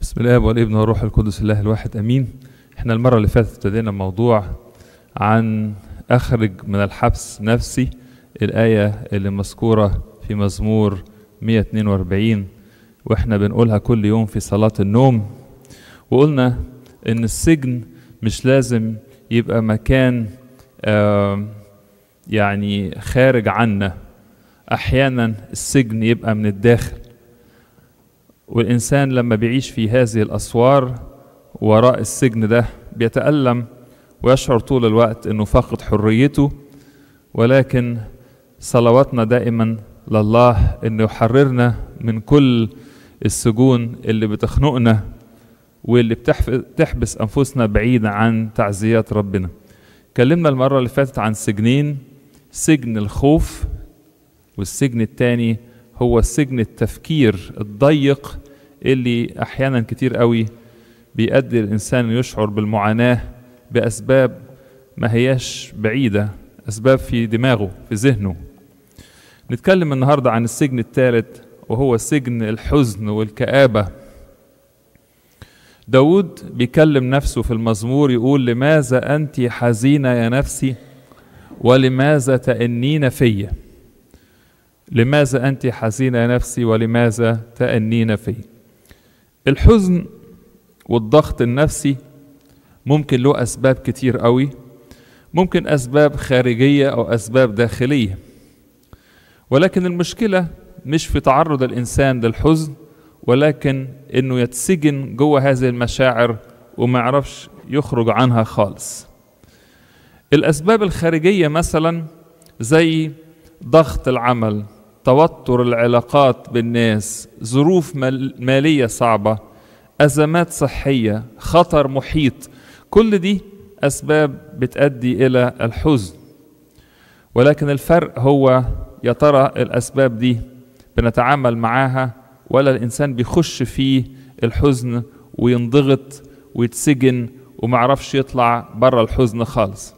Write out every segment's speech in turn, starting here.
بسم الله والابن والروح القدس الله الواحد امين احنا المره اللي فاتت ابتدينا موضوع عن اخرج من الحبس نفسي الايه اللي مذكوره في مزمور 142 واحنا بنقولها كل يوم في صلاه النوم وقلنا ان السجن مش لازم يبقى مكان آه يعني خارج عنا احيانا السجن يبقى من الداخل والإنسان لما بيعيش في هذه الأسوار وراء السجن ده بيتألم ويشعر طول الوقت إنه فاقد حريته ولكن صلواتنا دائما لله إنه يحررنا من كل السجون اللي بتخنقنا واللي بتحبس أنفسنا بعيدا عن تعزيات ربنا اتكلمنا المرة اللي فاتت عن سجنين سجن الخوف والسجن الثاني هو سجن التفكير الضيق اللي احيانا كتير قوي بيؤدي الانسان يشعر بالمعاناه باسباب ما هياش بعيده اسباب في دماغه في ذهنه نتكلم النهارده عن السجن الثالث وهو سجن الحزن والكآبة داود بيكلم نفسه في المزمور يقول لماذا أنت حزينة يا نفسي ولماذا تأنين فيّ لماذا أنت حزينة يا نفسي ولماذا تأنين في الحزن والضغط النفسي ممكن له أسباب كتير قوي ممكن أسباب خارجية أو أسباب داخلية ولكن المشكلة مش في تعرض الإنسان للحزن ولكن إنه يتسجن جوه هذه المشاعر وما يعرفش يخرج عنها خالص الأسباب الخارجية مثلا زي ضغط العمل توتر العلاقات بالناس ظروف مالية صعبة أزمات صحية خطر محيط كل دي أسباب بتؤدي إلى الحزن ولكن الفرق هو يا ترى الأسباب دي بنتعامل معاها ولا الإنسان بيخش في الحزن وينضغط ويتسجن ومعرفش يطلع بره الحزن خالص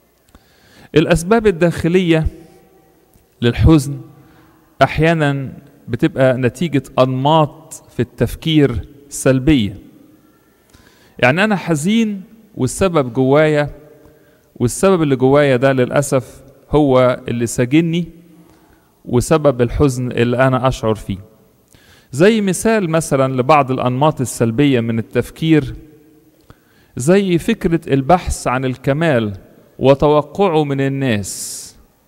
الأسباب الداخلية للحزن احيانا بتبقى نتيجه انماط في التفكير سلبيه يعني انا حزين والسبب جوايا والسبب اللي جوايا ده للاسف هو اللي ساجني وسبب الحزن اللي انا اشعر فيه زي مثال مثلا لبعض الانماط السلبيه من التفكير زي فكره البحث عن الكمال وتوقعه من الناس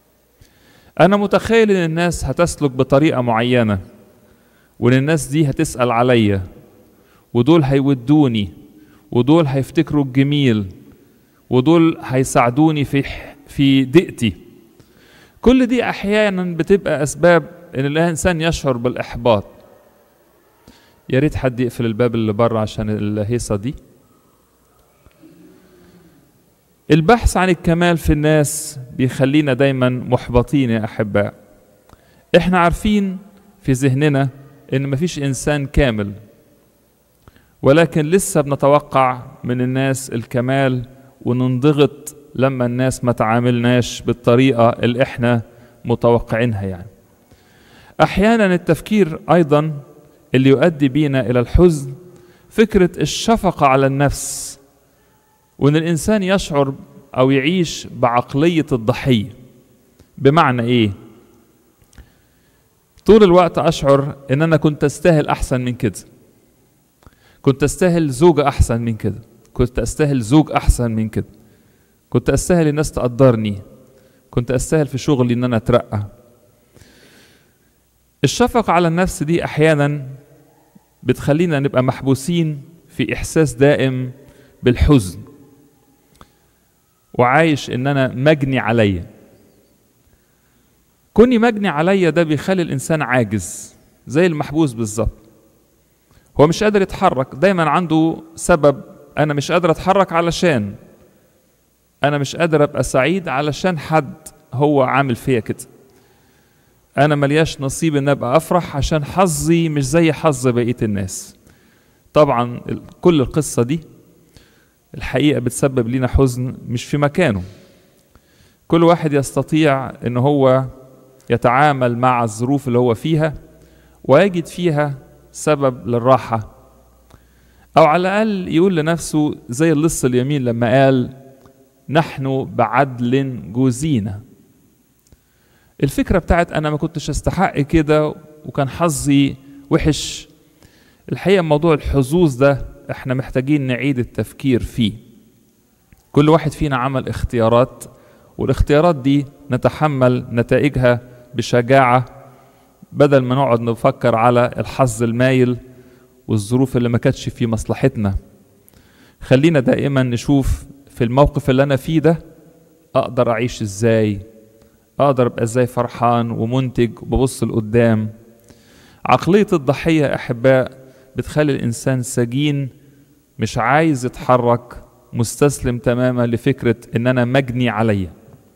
أنا متخيل إن الناس هتسلك بطريقة معينة وإن الناس دي هتسأل عليا ودول هيودوني ودول هيفتكروا الجميل ودول هيساعدوني في في ضيقتي كل دي أحيانا بتبقى أسباب إن الإنسان يشعر بالإحباط يا ريت حد يقفل الباب اللي بره عشان الهيصة دي البحث عن الكمال في الناس بيخلينا دايما محبطين يا احباء احنا عارفين في ذهننا ان مفيش انسان كامل ولكن لسه بنتوقع من الناس الكمال وننضغط لما الناس ما تعاملناش بالطريقه اللي احنا متوقعينها يعني احيانا التفكير ايضا اللي يؤدي بينا الى الحزن فكره الشفقه على النفس وان الانسان يشعر او يعيش بعقليه الضحيه بمعنى ايه طول الوقت اشعر ان انا كنت استاهل احسن من كده كنت استاهل زوجة احسن من كده كنت استاهل زوج احسن من كده كنت استاهل الناس تقدرني كنت استاهل في شغلي ان انا اترقى الشفقة على النفس دي احيانا بتخلينا نبقى محبوسين في احساس دائم بالحزن وعايش ان انا مجني عليا كوني مجني عليا ده بيخلي الانسان عاجز زي المحبوس بالظبط هو مش قادر يتحرك دايما عنده سبب انا مش قادر اتحرك علشان انا مش قادر ابقى سعيد علشان حد هو عامل فيا كده انا ملياش نصيب ان ابقى افرح عشان حظي مش زي حظ بقيه الناس طبعا كل القصه دي الحقيقة بتسبب لنا حزن مش في مكانه كل واحد يستطيع ان هو يتعامل مع الظروف اللي هو فيها ويجد فيها سبب للراحة أو على الأقل يقول لنفسه زي اللص اليمين لما قال نحن بعدل جوزينا الفكرة بتاعت أنا ما كنتش أستحق كده وكان حظي وحش الحقيقة موضوع الحظوظ ده احنا محتاجين نعيد التفكير فيه كل واحد فينا عمل اختيارات والاختيارات دي نتحمل نتائجها بشجاعة بدل ما نقعد نفكر على الحظ المايل والظروف اللي ما كانتش في مصلحتنا خلينا دائما نشوف في الموقف اللي انا فيه ده اقدر اعيش ازاي اقدر ابقى ازاي فرحان ومنتج وببص لقدام عقلية الضحية احباء بتخلي الانسان سجين مش عايز يتحرك مستسلم تماما لفكرة ان انا مجني عليا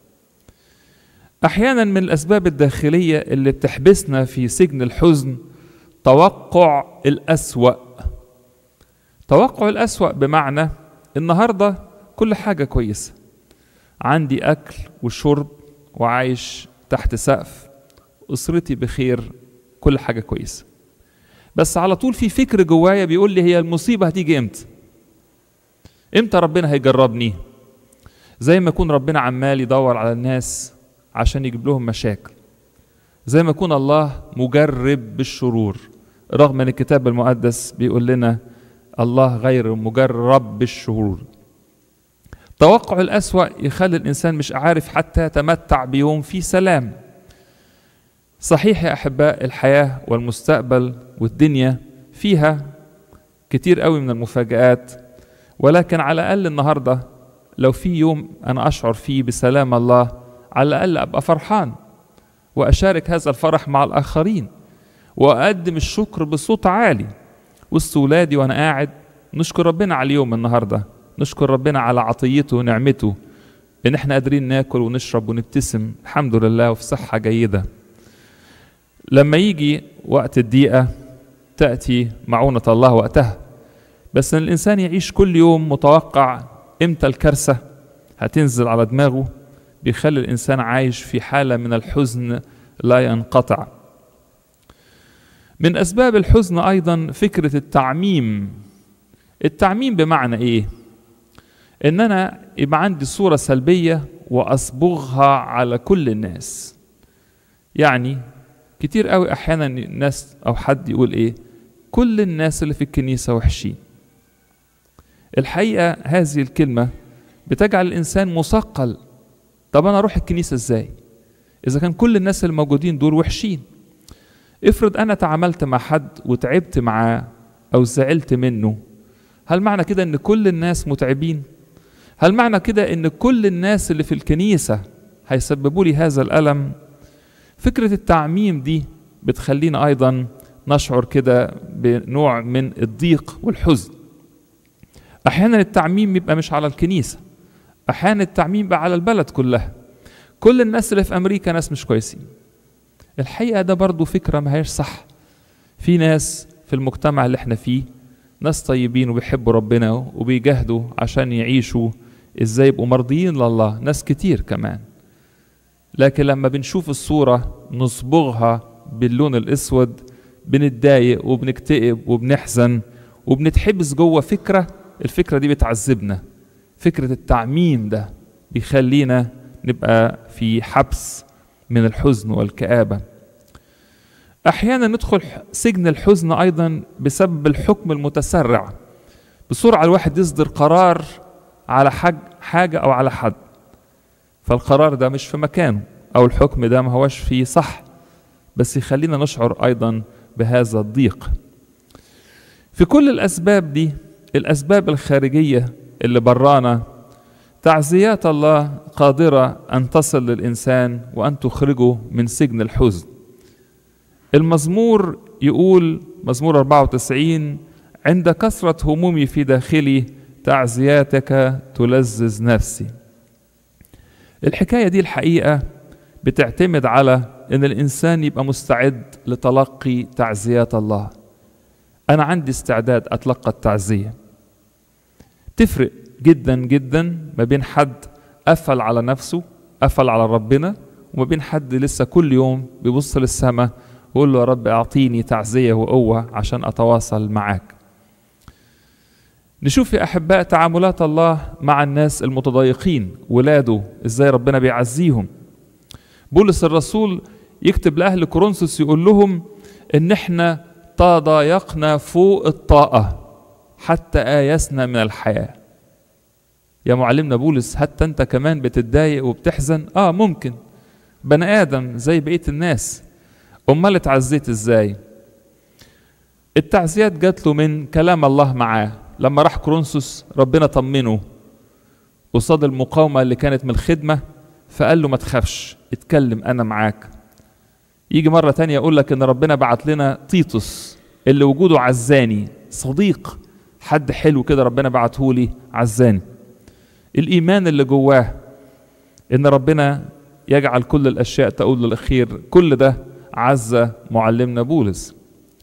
احيانا من الاسباب الداخلية اللي بتحبسنا في سجن الحزن توقع الأسوأ توقع الأسوأ بمعنى النهاردة كل حاجة كويسة عندي أكل وشرب وعايش تحت سقف أسرتي بخير كل حاجة كويسة بس على طول في فكر جوايا بيقول لي هي المصيبة هتيجي امتى امتى ربنا هيجربني زي ما يكون ربنا عمال يدور على الناس عشان يجيب لهم مشاكل زي ما يكون الله مجرب بالشرور رغم ان الكتاب المقدس بيقول لنا الله غير مجرب بالشرور توقع الأسوأ يخلي الإنسان مش عارف حتى يتمتع بيوم في سلام صحيح يا أحباء الحياة والمستقبل والدنيا فيها كتير قوي من المفاجآت ولكن على الأقل النهاردة لو في يوم أنا أشعر فيه بسلام الله على الأقل أبقى فرحان وأشارك هذا الفرح مع الآخرين وأقدم الشكر بصوت عالي وسط ولادي وأنا قاعد نشكر ربنا على اليوم النهارده نشكر ربنا على عطيته ونعمته ان احنا قادرين ناكل ونشرب ونبتسم الحمد لله وفي صحة جيدة لما يجي وقت الضيقة تأتي معونة الله وقتها بس ان الانسان يعيش كل يوم متوقع امتى الكارثة هتنزل على دماغه بيخلي الانسان عايش في حالة من الحزن لا ينقطع من اسباب الحزن ايضا فكرة التعميم التعميم بمعنى ايه ان انا يبقى عندي صوره سلبيه واصبغها على كل الناس يعني كتير قوي احيانا الناس او حد يقول ايه كل الناس اللي في الكنيسه وحشين الحقيقه هذه الكلمه بتجعل الانسان مثقل طب انا اروح الكنيسه ازاي اذا كان كل الناس الموجودين دول وحشين افرض انا تعاملت مع حد وتعبت معاه او زعلت منه هل معنى كده ان كل الناس متعبين هل معنى كده ان كل الناس اللي في الكنيسة هيسببوا لي هذا الألم فكرة التعميم دي بتخلينا أيضا نشعر كده بنوع من الضيق والحزن أحيانا التعميم يبقى مش على الكنيسة أحيانا التعميم بقى على البلد كلها كل الناس اللي في أمريكا ناس مش كويسين الحقيقة ده برضو فكرة ما هيش صح في ناس في المجتمع اللي احنا فيه ناس طيبين وبيحبوا ربنا وبيجاهدوا عشان يعيشوا ازاي يبقوا مرضيين لله ناس كتير كمان لكن لما بنشوف الصورة نصبغها باللون الاسود بنتضايق وبنكتئب وبنحزن وبنتحبس جوه فكرة الفكرة دي بتعذبنا فكرة التعميم ده بيخلينا نبقى في حبس من الحزن والكآبة احيانا ندخل سجن الحزن ايضا بسبب الحكم المتسرع بسرعه الواحد يصدر قرار على حاج حاجه او على حد فالقرار ده مش في مكانه او الحكم ده ما هوش فيه صح بس يخلينا نشعر ايضا بهذا الضيق في كل الاسباب دي الاسباب الخارجيه اللي برانا تعزيات الله قادره ان تصل للانسان وان تخرجه من سجن الحزن المزمور يقول مزمور 94 عند كثرة همومي في داخلي تعزياتك تلذذ نفسي الحكاية دي الحقيقة بتعتمد على ان الانسان يبقى مستعد لتلقي تعزيات الله انا عندي استعداد اتلقى التعزية تفرق جدا جدا ما بين حد قفل على نفسه قفل على ربنا وما بين حد لسه كل يوم بيبص للسماء وقول له يا رب اعطيني تعزيه وقوه عشان اتواصل معاك نشوف يا احباء تعاملات الله مع الناس المتضايقين ولاده ازاي ربنا بيعزيهم بولس الرسول يكتب لاهل كورنثوس يقول لهم ان احنا تضايقنا فوق الطاقه حتى ايسنا من الحياه يا معلمنا بولس حتى انت كمان بتتضايق وبتحزن اه ممكن بني ادم زي بقيه الناس امال اتعزيت ازاي التعزيات جات له من كلام الله معاه لما راح كورنثوس ربنا طمنه قصاد المقاومه اللي كانت من الخدمه فقال له ما تخافش اتكلم انا معاك يجي مرة تانية يقول لك ان ربنا بعت لنا تيتوس اللي وجوده عزاني صديق حد حلو كده ربنا بعته لي عزاني الايمان اللي جواه ان ربنا يجعل كل الاشياء تقول للاخير كل ده عزة معلمنا بولس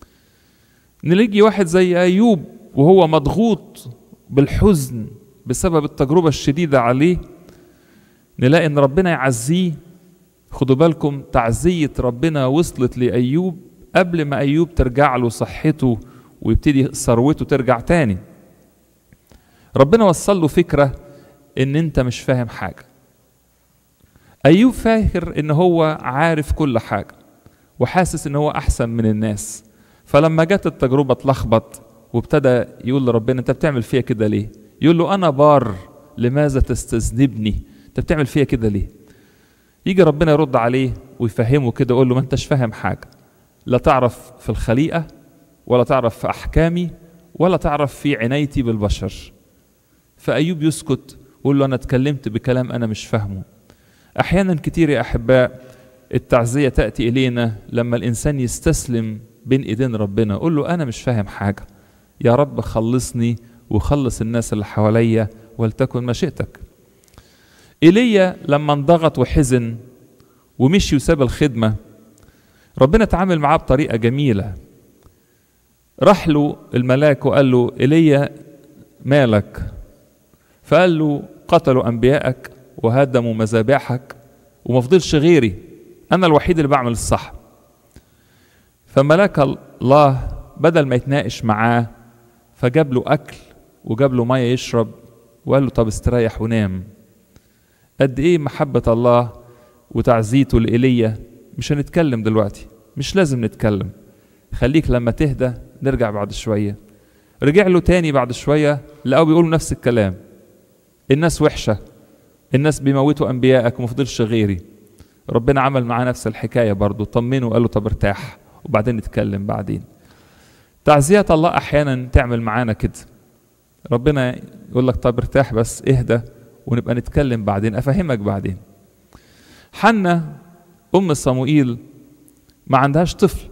نلاقي واحد زي ايوب وهو مضغوط بالحزن بسبب التجربة الشديدة عليه نلاقي ان ربنا يعزيه خدوا بالكم تعزية ربنا وصلت لأيوب قبل ما أيوب ترجع له صحته ويبتدي ثروته ترجع تاني ربنا وصل له فكرة ان انت مش فاهم حاجة أيوب فاكر ان هو عارف كل حاجة وحاسس ان هو أحسن من الناس فلما جت التجربة اتلخبط وابتدى يقول لربنا انت بتعمل فيا كده ليه يقول له انا بار لماذا تستذنبني انت بتعمل فيا كده ليه يجي ربنا يرد عليه ويفهمه كده يقول له ما انتش فاهم حاجه لا تعرف في الخليقه ولا تعرف في احكامي ولا تعرف في عنايتي بالبشر فايوب يسكت ويقول له انا اتكلمت بكلام انا مش فاهمه احيانا كتير يا احباء التعزيه تاتي الينا لما الانسان يستسلم بين ايدين ربنا يقول له انا مش فاهم حاجه يا رب خلصني وخلص الناس اللي حواليا ولتكن مشيئتك ايليا لما انضغط وحزن ومشي وساب الخدمه ربنا اتعامل معاه بطريقه جميله راح له الملاك وقال له ايليا مالك فقال له قتلوا انبيائك وهدموا مذابحك وما فضلش غيري انا الوحيد اللي بعمل الصح فملاك الله بدل ما يتناقش معاه فجاب له اكل وجاب له ميه يشرب وقال له طب استريح ونام قد ايه محبه الله وتعزيته لايليا مش هنتكلم دلوقتي مش لازم نتكلم خليك لما تهدى نرجع بعد شويه رجع له تاني بعد شويه لقوا بيقولوا نفس الكلام الناس وحشه الناس بيموتوا انبيائك وما فضلش غيري ربنا عمل معاه نفس الحكايه برضه طمنه وقال له طب ارتاح وبعدين نتكلم بعدين تعزيات الله احيانا تعمل معانا كده ربنا يقول لك طب ارتاح بس اهدى ونبقى نتكلم بعدين افهمك بعدين حنا ام صموئيل ما عندهاش طفل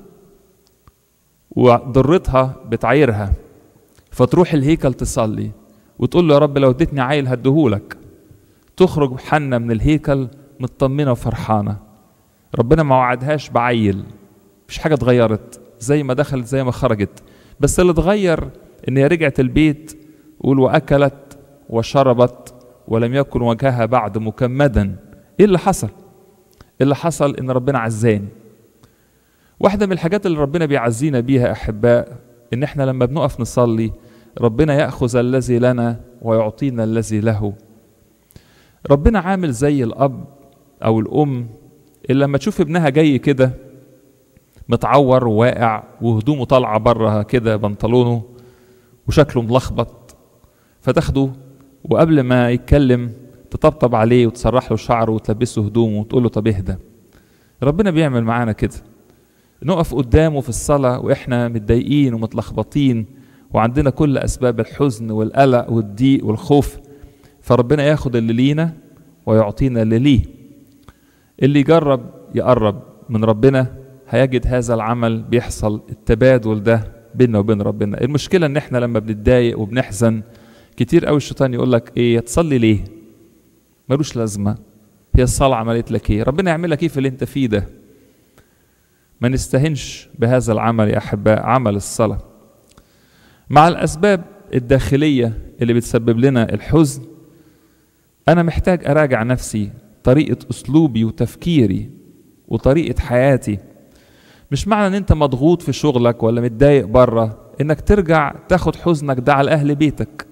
وضرتها بتعايرها فتروح الهيكل تصلي وتقول له يا رب لو اديتني عيل هديهولك تخرج حنا من الهيكل مطمنه وفرحانه ربنا ما وعدهاش بعيل مفيش حاجه اتغيرت زي ما دخلت زي ما خرجت بس اللي اتغير ان هي رجعت البيت قول واكلت وشربت ولم يكن وجهها بعد مكمدا ايه اللي حصل اللي حصل ان ربنا عزاني واحدة من الحاجات اللي ربنا بيعزينا بيها أحباء إن إحنا لما بنقف نصلي ربنا يأخذ الذي لنا ويعطينا الذي له ربنا عامل زي الأب أو الأم اللي لما تشوف ابنها جاي كده متعور وواقع وهدومه طالعة بره كده بنطلونه وشكله ملخبط فتاخده وقبل ما يتكلم تطبطب عليه وتسرح له شعره وتلبسه هدومه وتقول له طب اهدى ربنا بيعمل معانا كده نقف قدامه في الصلاة وإحنا متضايقين ومتلخبطين وعندنا كل أسباب الحزن والقلق والضيق والخوف فربنا ياخد اللي لينا ويعطينا اللي ليه اللي يجرب يقرب من ربنا هيجد هذا العمل بيحصل التبادل ده بيننا وبين ربنا المشكلة ان احنا لما بنتضايق وبنحزن كتير قوي الشيطان يقول لك ايه تصلي ليه ملوش لازمة هي الصلاة عملت لك ايه ربنا يعمل لك ايه في اللي انت فيه ده ما نستهنش بهذا العمل يا احباء عمل الصلاه مع الاسباب الداخليه اللي بتسبب لنا الحزن انا محتاج اراجع نفسي طريقه اسلوبي وتفكيري وطريقه حياتي مش معنى ان انت مضغوط في شغلك ولا متضايق بره انك ترجع تاخد حزنك ده على اهل بيتك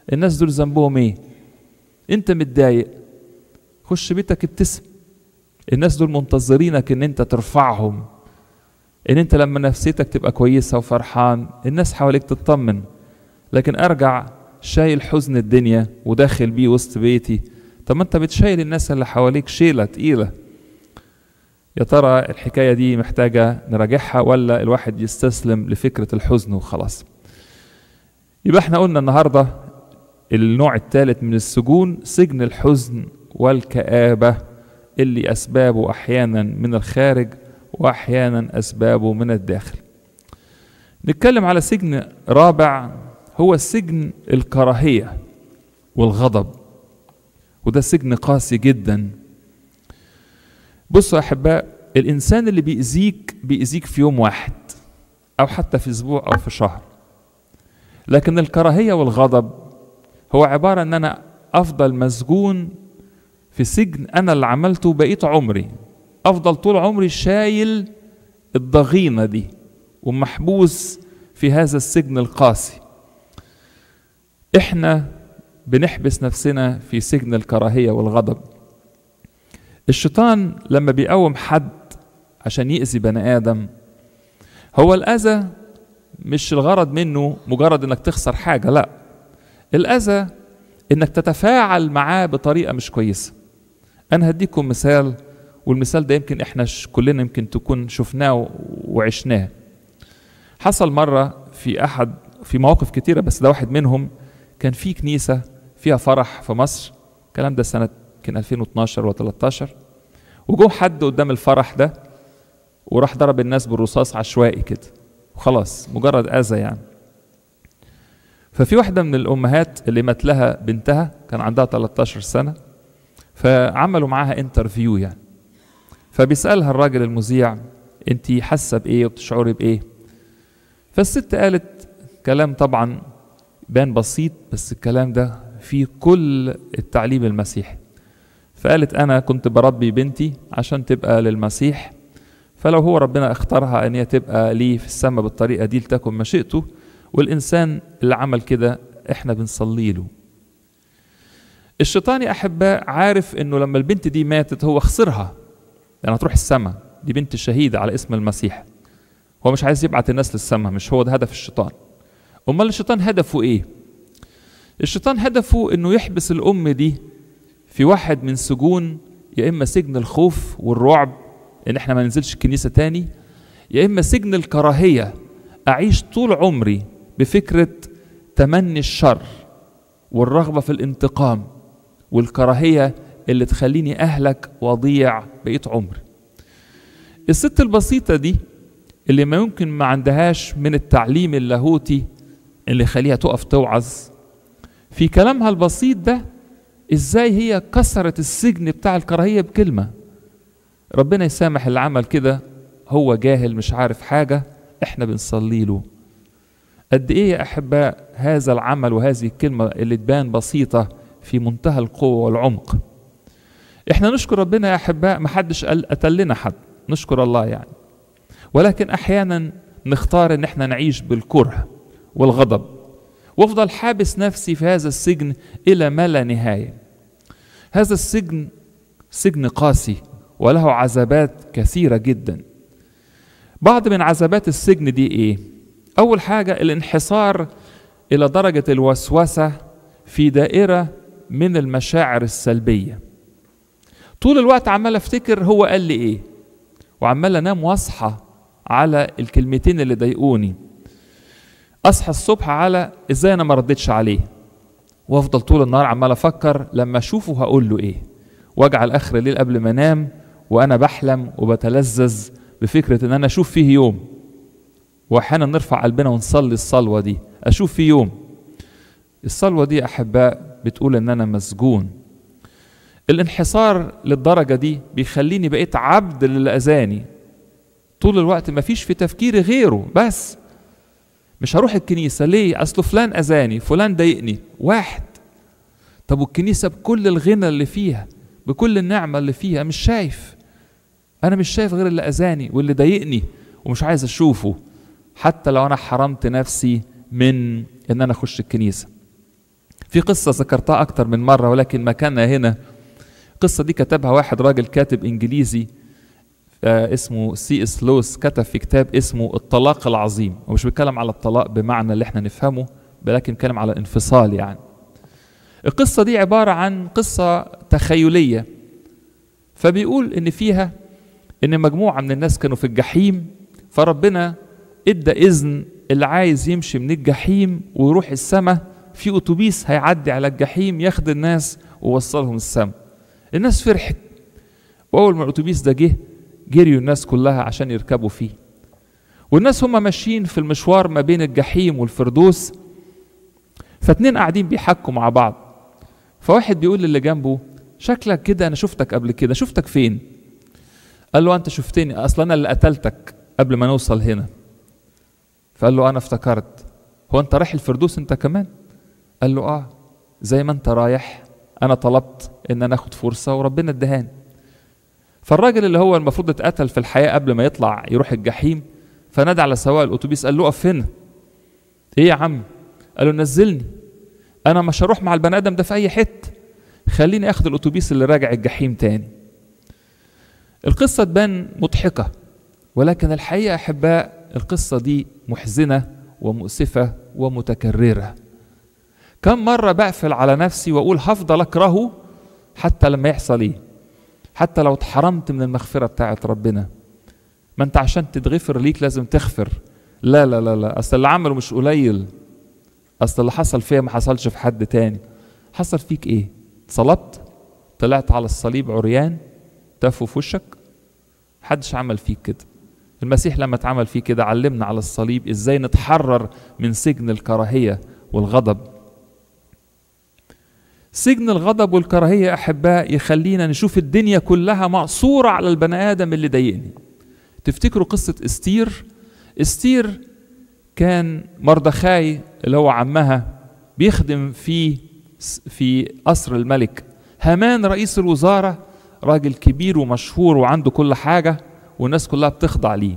الناس دول ذنبهم ايه انت متضايق خش بيتك ابتسم الناس دول منتظرينك ان انت ترفعهم ان انت لما نفسيتك تبقى كويسه وفرحان الناس حواليك تطمن لكن ارجع شايل حزن الدنيا وداخل بيه وسط بيتي طب ما انت بتشايل الناس اللي حواليك شيله تقيله يا ترى الحكايه دي محتاجه نراجعها ولا الواحد يستسلم لفكره الحزن وخلاص يبقى احنا قلنا النهارده النوع الثالث من السجون سجن الحزن والكآبة اللي أسبابه أحيانا من الخارج وأحيانا أسبابه من الداخل نتكلم على سجن رابع هو سجن الكراهية والغضب وده سجن قاسي جدا بصوا يا أحباء الإنسان اللي بيأذيك بيأذيك في يوم واحد أو حتى في أسبوع أو في شهر لكن الكراهية والغضب هو عبارة ان انا افضل مسجون في سجن انا اللي عملته بقيت عمري افضل طول عمري شايل الضغينة دي ومحبوس في هذا السجن القاسي احنا بنحبس نفسنا في سجن الكراهية والغضب الشيطان لما بيقوم حد عشان يأذي بني آدم هو الأذى مش الغرض منه مجرد انك تخسر حاجة لا الأذى إنك تتفاعل معاه بطريقة مش كويسة. أنا هديكم مثال والمثال ده يمكن إحنا كلنا يمكن تكون شفناه وعشناه. حصل مرة في أحد في مواقف كتيرة بس ده واحد منهم كان في كنيسة فيها فرح في مصر الكلام ده سنة كان 2012 و 13 وجو حد قدام الفرح ده وراح ضرب الناس بالرصاص عشوائي كده وخلاص مجرد أذى يعني ففي واحدة من الأمهات اللي مات لها بنتها كان عندها 13 سنة فعملوا معاها انترفيو يعني فبيسألها الراجل المذيع انت حاسة بإيه وبتشعري بإيه فالست قالت كلام طبعا بان بسيط بس الكلام ده فيه كل التعليم المسيحي فقالت أنا كنت بربي بنتي عشان تبقى للمسيح فلو هو ربنا اختارها أن هي تبقى ليه في السماء بالطريقة دي لتكن مشيئته والإنسان اللي عمل كده إحنا بنصلي له الشيطان يا أحباء عارف إنه لما البنت دي ماتت هو خسرها لأنها تروح السماء دي بنت شهيدة على اسم المسيح هو مش عايز يبعت الناس للسماء مش هو ده هدف الشيطان أمال الشيطان هدفه إيه؟ الشيطان هدفه إنه يحبس الأم دي في واحد من سجون يا إما سجن الخوف والرعب إن إحنا ما ننزلش الكنيسة تاني يا إما سجن الكراهية أعيش طول عمري بفكرة تمني الشر والرغبة في الانتقام والكراهية اللي تخليني أهلك وأضيع بقيت عمري الست البسيطة دي اللي ما يمكن ما عندهاش من التعليم اللاهوتي اللي يخليها تقف توعظ في كلامها البسيط ده ازاي هي كسرت السجن بتاع الكراهية بكلمة ربنا يسامح اللي عمل كده هو جاهل مش عارف حاجة احنا بنصلي له قد ايه يا احباء هذا العمل وهذه الكلمه اللي تبان بسيطه في منتهى القوه والعمق احنا نشكر ربنا يا احباء ما حدش قتل لنا حد نشكر الله يعني ولكن احيانا نختار ان احنا نعيش بالكره والغضب وافضل حابس نفسي في هذا السجن الى ما لا نهايه هذا السجن سجن قاسي وله عذابات كثيره جدا بعض من عذابات السجن دي ايه اول حاجه الانحصار الى درجه الوسوسه في دائره من المشاعر السلبيه طول الوقت عمال افتكر هو قال لي ايه وعمال انام واصحى على الكلمتين اللي ضايقوني اصحى الصبح على ازاي انا ما ردتش عليه وافضل طول النهار عمال افكر لما اشوفه هقول له ايه واجعل اخر الليل قبل ما انام وانا بحلم وبتلذذ بفكره ان انا اشوف فيه يوم واحيانا نرفع قلبنا ونصلي الصلوه دي اشوف فيه يوم الصلوه دي احباء بتقول ان انا مسجون الانحصار للدرجه دي بيخليني بقيت عبد للي اذاني طول الوقت مفيش في تفكيري غيره بس مش هروح الكنيسة ليه؟ أصله فلان أذاني، فلان ضايقني، واحد. طب والكنيسة بكل الغنى اللي فيها، بكل النعمة اللي فيها مش شايف. أنا مش شايف غير اللي أذاني واللي ضايقني ومش عايز أشوفه. حتى لو أنا حرمت نفسي من إن أنا أخش الكنيسة. في قصة ذكرتها أكتر من مرة ولكن مكانها هنا القصة دي كتبها واحد راجل كاتب إنجليزي آه اسمه سي اس لوس كتب في كتاب اسمه الطلاق العظيم هو مش بيتكلم على الطلاق بمعنى اللي احنا نفهمه ولكن بيتكلم على الانفصال يعني القصة دي عبارة عن قصة تخيلية فبيقول ان فيها ان مجموعة من الناس كانوا في الجحيم فربنا ادى اذن اللي عايز يمشي من الجحيم ويروح السماء في اتوبيس هيعدي على الجحيم ياخد الناس ووصلهم السماء الناس فرحت واول ما الاتوبيس ده جه جريوا الناس كلها عشان يركبوا فيه والناس هم ماشيين في المشوار ما بين الجحيم والفردوس فاتنين قاعدين بيحكوا مع بعض فواحد بيقول للي جنبه شكلك كده انا شفتك قبل كده شفتك فين قال له انت شفتني اصلا انا اللي قتلتك قبل ما نوصل هنا فقال له انا افتكرت هو انت رايح الفردوس انت كمان قال له اه زي ما انت رايح انا طلبت ان انا اخد فرصه وربنا ادهاني فالراجل اللي هو المفروض اتقتل في الحياه قبل ما يطلع يروح الجحيم فنادى على سواق الاتوبيس قال له اقف هنا ايه يا عم قال له نزلني انا مش هروح مع البني ادم ده في اي حته خليني اخد الاتوبيس اللي راجع الجحيم تاني القصه تبان مضحكه ولكن الحقيقه احباء القصه دي محزنه ومؤسفه ومتكرره كم مره بقفل على نفسي واقول هفضل اكرهه حتى لما يحصل ايه حتى لو اتحرمت من المغفره بتاعت ربنا ما انت عشان تتغفر ليك لازم تغفر لا لا لا لا اصل اللي عمله مش قليل اصل اللي حصل فيا ما حصلش في حد تاني حصل فيك ايه صلبت طلعت على الصليب عريان تفوا في وشك محدش عمل فيك كده المسيح لما اتعمل فيه كده علمنا على الصليب ازاي نتحرر من سجن الكراهية والغضب سجن الغضب والكراهية أحباء يخلينا نشوف الدنيا كلها مقصورة على البني آدم اللي ضايقني تفتكروا قصة استير استير كان مردخاي اللي هو عمها بيخدم في في قصر الملك هامان رئيس الوزارة راجل كبير ومشهور وعنده كل حاجة والناس كلها بتخضع ليه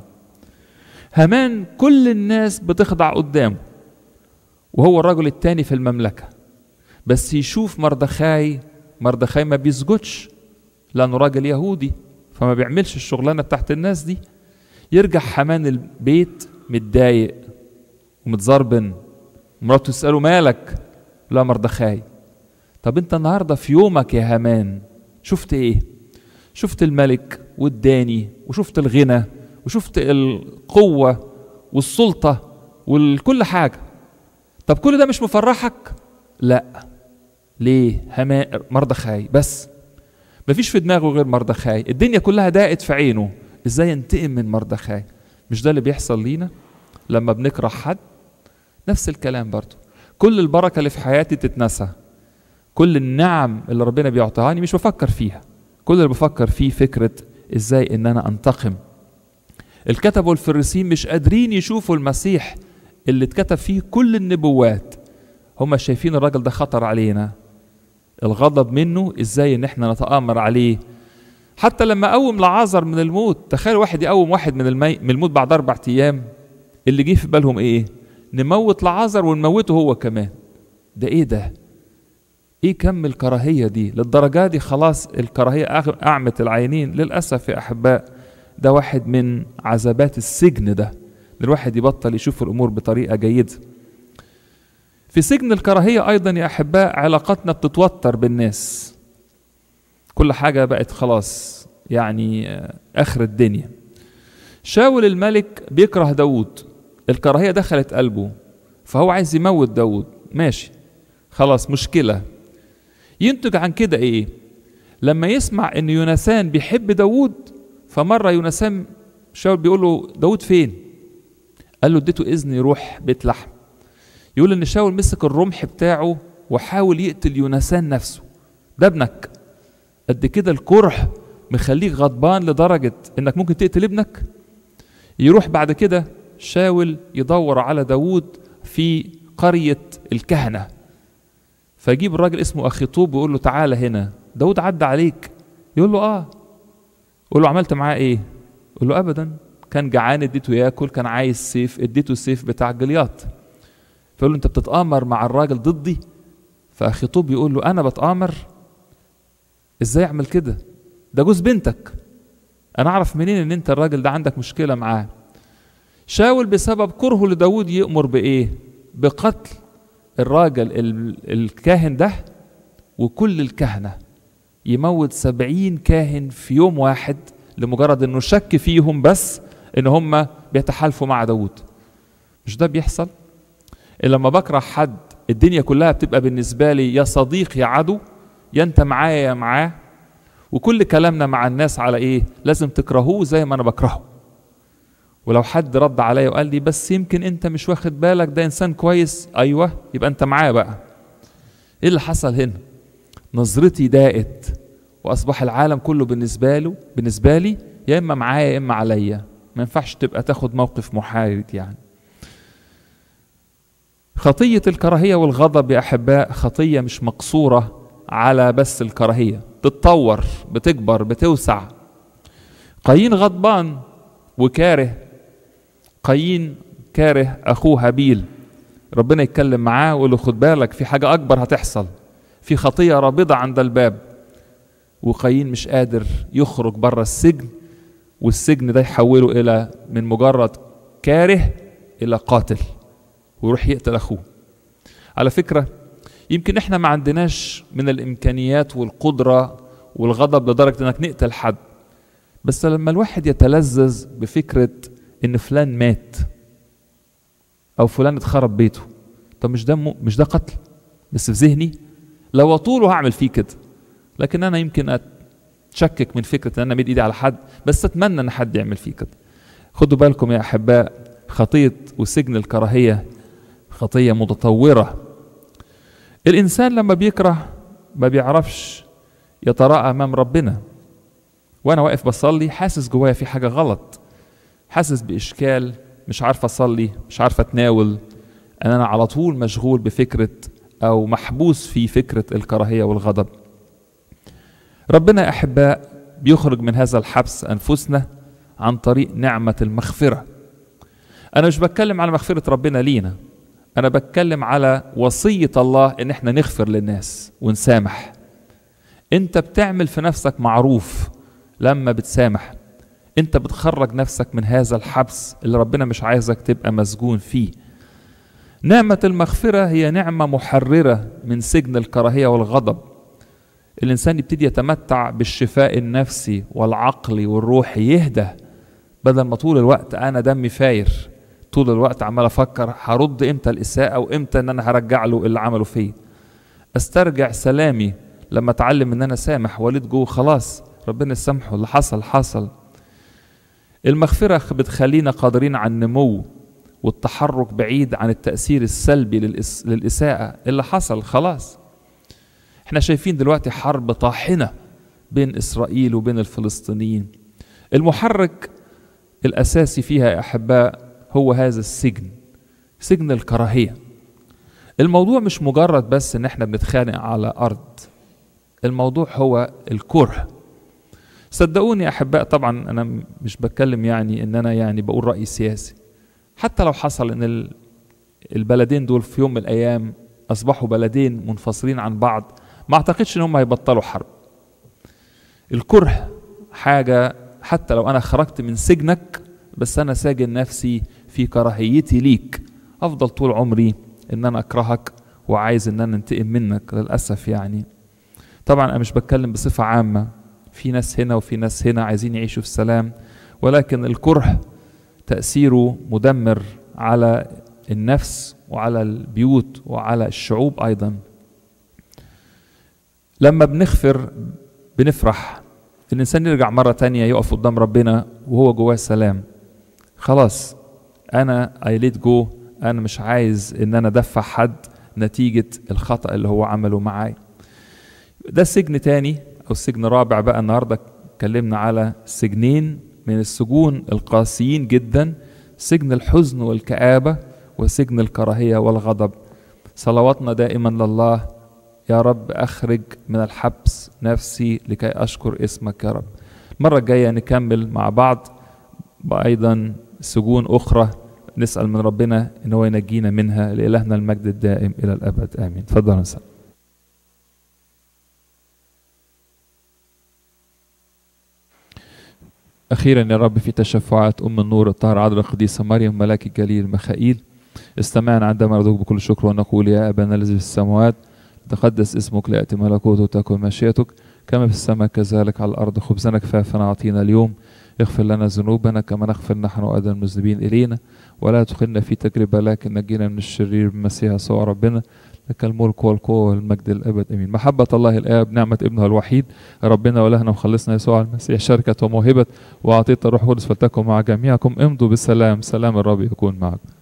هامان كل الناس بتخضع قدامه وهو الرجل التاني في المملكة بس يشوف مردخاي مردخاي ما بيسجدش لأنه راجل يهودي فما بيعملش الشغلانة بتاعت الناس دي يرجع حمان البيت متضايق ومتزربن مراته تسأله مالك لا مردخاي طب انت النهاردة في يومك يا هامان شفت ايه شفت الملك والداني وشفت الغنى وشفت القوة والسلطة وكل حاجة طب كل ده مش مفرحك لا ليه هما مردخاي بس مفيش في دماغه غير مردخاي الدنيا كلها ضاقت في عينه ازاي ينتقم من مردخاي مش ده اللي بيحصل لينا لما بنكره حد نفس الكلام برضه كل البركه اللي في حياتي تتنسى كل النعم اللي ربنا بيعطيهاني مش بفكر فيها كل اللي بفكر فيه فكره ازاي ان انا انتقم الكتب والفريسين مش قادرين يشوفوا المسيح اللي اتكتب فيه كل النبوات هم شايفين الراجل ده خطر علينا الغضب منه ازاي ان احنا نتآمر عليه حتى لما قوم لعازر من الموت تخيل واحد يقوم واحد من المي... من الموت بعد اربع ايام اللي جه في بالهم ايه نموت لعازر ونموته هو كمان ده ايه ده ايه كم الكراهية دي للدرجة دي خلاص الكراهية اعمت العينين للأسف يا أحباء ده واحد من عذابات السجن ده ان الواحد يبطل يشوف الأمور بطريقة جيدة في سجن الكراهية أيضا يا أحباء علاقاتنا بتتوتر بالناس كل حاجة بقت خلاص يعني آخر الدنيا شاول الملك بيكره داود الكراهية دخلت قلبه فهو عايز يموت داود ماشي خلاص مشكلة ينتج عن كده ايه لما يسمع ان يونسان بيحب داود فمرة يونسان شاول بيقول له داود فين قال له اديته اذن يروح بيت لحم يقول ان شاول مسك الرمح بتاعه وحاول يقتل يونسان نفسه ده ابنك قد كده الكره مخليك غضبان لدرجة انك ممكن تقتل ابنك يروح بعد كده شاول يدور على داود في قرية الكهنة فيجيب الراجل اسمه أخيطوب ويقول له تعالى هنا داود عدى عليك يقول له اه يقول له عملت معاه ايه يقول له ابدا كان جعان اديته ياكل كان عايز سيف اديته السيف بتاع جلياط فيقول له انت بتتآمر مع الراجل ضدي فأخي طوب يقول له أنا بتآمر إزاي أعمل كده ده جوز بنتك أنا أعرف منين إن أنت الراجل ده عندك مشكلة معاه شاول بسبب كرهه لداود يأمر بإيه بقتل الراجل الكاهن ده وكل الكهنة يموت سبعين كاهن في يوم واحد لمجرد انه شك فيهم بس ان هم بيتحالفوا مع داود مش ده بيحصل لما بكره حد الدنيا كلها بتبقى بالنسبة لي يا صديق يا عدو يا انت معايا يا معاه وكل كلامنا مع الناس على ايه لازم تكرهوه زي ما انا بكرهه ولو حد رد عليا وقال لي بس يمكن انت مش واخد بالك ده انسان كويس ايوه يبقى انت معاه بقى ايه اللي حصل هنا نظرتي ضاقت واصبح العالم كله بالنسبه له بالنسبه لي يا اما معايا يا اما عليا ما ينفعش تبقى تاخد موقف محايد يعني خطيه الكراهيه والغضب يا احباء خطيه مش مقصوره على بس الكراهيه تتطور بتكبر بتوسع قايين غضبان وكاره قايين كاره اخوه هابيل ربنا يتكلم معاه ويقول له خد بالك في حاجه اكبر هتحصل في خطيه رابضه عند الباب وقايين مش قادر يخرج بره السجن والسجن ده يحوله الى من مجرد كاره الى قاتل ويروح يقتل اخوه على فكره يمكن احنا ما عندناش من الامكانيات والقدره والغضب لدرجه انك نقتل حد بس لما الواحد يتلذذ بفكره ان فلان مات او فلان اتخرب بيته طب مش ده م... مش ده قتل بس في ذهني لو اطوله هعمل فيه كده لكن انا يمكن اتشكك من فكره ان انا مد ايدي على حد بس اتمنى ان حد يعمل فيه كده خدوا بالكم يا احباء خطيه وسجن الكراهيه خطيه متطوره الانسان لما بيكره ما بيعرفش يتراءى امام ربنا وانا واقف بصلي حاسس جوايا في حاجه غلط حاسس باشكال مش عارف اصلي مش عارف اتناول انا على طول مشغول بفكره او محبوس في فكره الكراهيه والغضب ربنا يا احباء بيخرج من هذا الحبس انفسنا عن طريق نعمه المغفره انا مش بتكلم على مغفره ربنا لينا انا بتكلم على وصيه الله ان احنا نغفر للناس ونسامح انت بتعمل في نفسك معروف لما بتسامح انت بتخرج نفسك من هذا الحبس اللي ربنا مش عايزك تبقى مسجون فيه نعمة المغفرة هي نعمة محررة من سجن الكراهية والغضب الإنسان يبتدي يتمتع بالشفاء النفسي والعقلي والروحي يهدى بدل ما طول الوقت أنا دمي فاير طول الوقت عمال أفكر هرد إمتى الإساءة وإمتى إن أنا هرجع له اللي عمله فيه أسترجع سلامي لما أتعلم إن أنا سامح وليد جوه خلاص ربنا يسامحه اللي حصل حصل المغفرة بتخلينا قادرين على النمو والتحرك بعيد عن التأثير السلبي للإس... للإساءة اللي حصل خلاص احنا شايفين دلوقتي حرب طاحنة بين إسرائيل وبين الفلسطينيين المحرك الأساسي فيها يا أحباء هو هذا السجن سجن الكراهية الموضوع مش مجرد بس ان احنا بنتخانق على أرض الموضوع هو الكره صدقوني يا احباء طبعا انا مش بتكلم يعني ان انا يعني بقول راي سياسي حتى لو حصل ان البلدين دول في يوم من الايام اصبحوا بلدين منفصلين عن بعض ما اعتقدش ان هم هيبطلوا حرب الكره حاجه حتى لو انا خرجت من سجنك بس انا ساجن نفسي في كراهيتي ليك افضل طول عمري ان انا اكرهك وعايز ان انا انتقم منك للاسف يعني طبعا انا مش بتكلم بصفه عامه في ناس هنا وفي ناس هنا عايزين يعيشوا في سلام ولكن الكره تأثيره مدمر على النفس وعلى البيوت وعلى الشعوب أيضا لما بنغفر بنفرح الإنسان يرجع مرة تانية يقف قدام ربنا وهو جواه سلام خلاص أنا I let go أنا مش عايز إن أنا أدفع حد نتيجة الخطأ اللي هو عمله معاي ده سجن تاني او سجن رابع بقى النهارده اتكلمنا على سجنين من السجون القاسيين جدا سجن الحزن والكآبة وسجن الكراهية والغضب صلواتنا دائما لله يا رب أخرج من الحبس نفسي لكي أشكر اسمك يا رب المرة الجاية نكمل مع بعض أيضا سجون أخرى نسأل من ربنا إن هو ينجينا منها لإلهنا المجد الدائم إلى الأبد آمين تفضل نسأل أخيرا يا رب في تشفعات أم النور الطاهرة عذراء القديسة مريم ملاك الجليل مخائيل استمعنا عندما نرجوك بكل شكر ونقول يا أبانا الذي في السماوات تقدس اسمك ليأتي ملكوتك وتكن مشيئتك كما في السماء كذلك على الأرض خبزنا كفافنا أعطينا اليوم اغفر لنا ذنوبنا كما نغفر نحن أيضا المذنبين إلينا ولا تدخلنا في تجربة لكن نجينا من الشرير بمسيح يسوع ربنا لك الملك والقوة والمجد الأبد أمين محبة الله الآب نعمة ابنه الوحيد ربنا ولهنا وخلصنا يسوع المسيح شركة وموهبة وعطية الروح القدس فلتكن مع جميعكم امضوا بالسلام سلام الرب يكون معكم